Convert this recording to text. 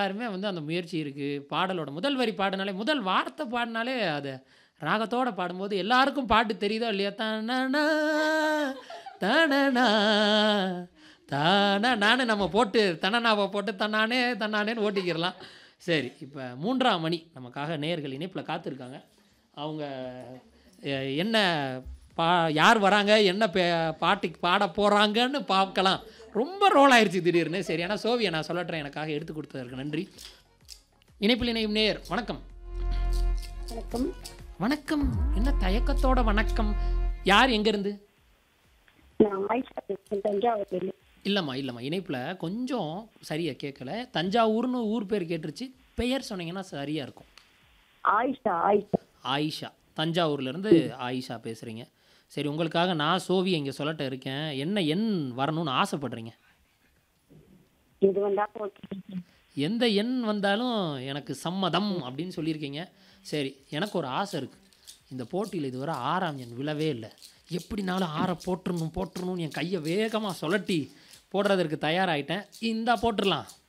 எல்லாருமே வந்து அந்த முயற்சி இருக்குது பாடலோட முதல் வரி பாடினாலே முதல் வார்த்தை பாடினாலே அதை ராகத்தோட பாடும்போது எல்லாருக்கும் பாட்டு தெரியுதோ இல்லையா தானா தானனா தானா நானே நம்ம போட்டு தனனாவை போட்டு தன்னானே தன்னானேன்னு ஓட்டிக்கிடலாம் சரி இப்போ மூன்றாம் மணி நமக்காக நேயர்கள் இணைப்பில் காத்திருக்காங்க அவங்க அஹ், என்ன பா யார் வராங்க என்ன பே பாட்டுக்கு பாட போகிறாங்கன்னு பார்க்கலாம் ரொம்ப ரோல் ஆயிடுச்சு திடீர்னு சரி ஆனால் சோவியை நான் சொல்லட்டுறேன் எனக்காக எடுத்து கொடுத்ததற்கு நன்றி இணைப்பில் இணையும் நேர் வணக்கம் வணக்கம் வணக்கம் என்ன தயக்கத்தோட வணக்கம் யார் எங்கேருந்து நான் ஆயிஷா பேசுறேன் தஞ்சாவூர்ல இல்லைம்மா இல்லைம்மா இணைப்பில் கொஞ்சம் சரியாக கேட்கல தஞ்சாவூர்னு ஊர் பேர் கேட்டுருச்சு பெயர் சொன்னீங்கன்னா சரியாக இருக்கும் ஆயிஷா ஆயிஷா ஆயிஷா தஞ்சாவூர்லேருந்து ஆயிஷா பேசுகிறீங்க சரி உங்களுக்காக நான் சோவி இங்கே சொல்லட்ட இருக்கேன் என்ன எண் வரணும்னு ஆசைப்படுறீங்க இது வந்தா ஓகே எந்த எண் வந்தாலும் எனக்கு சம்மதம் அப்படின்னு சொல்லியிருக்கீங்க சரி எனக்கு ஒரு ஆசை இருக்குது இந்த போட்டியில் இதுவரை ஆறாம் எண் விழவே இல்லை எப்படினாலும் ஆறை போட்டுறணும் போட்டுறணும்னு என் கையை வேகமாக சுழட்டி போடுறதற்கு தயாராகிட்டேன் இந்தா போட்டுடலாம்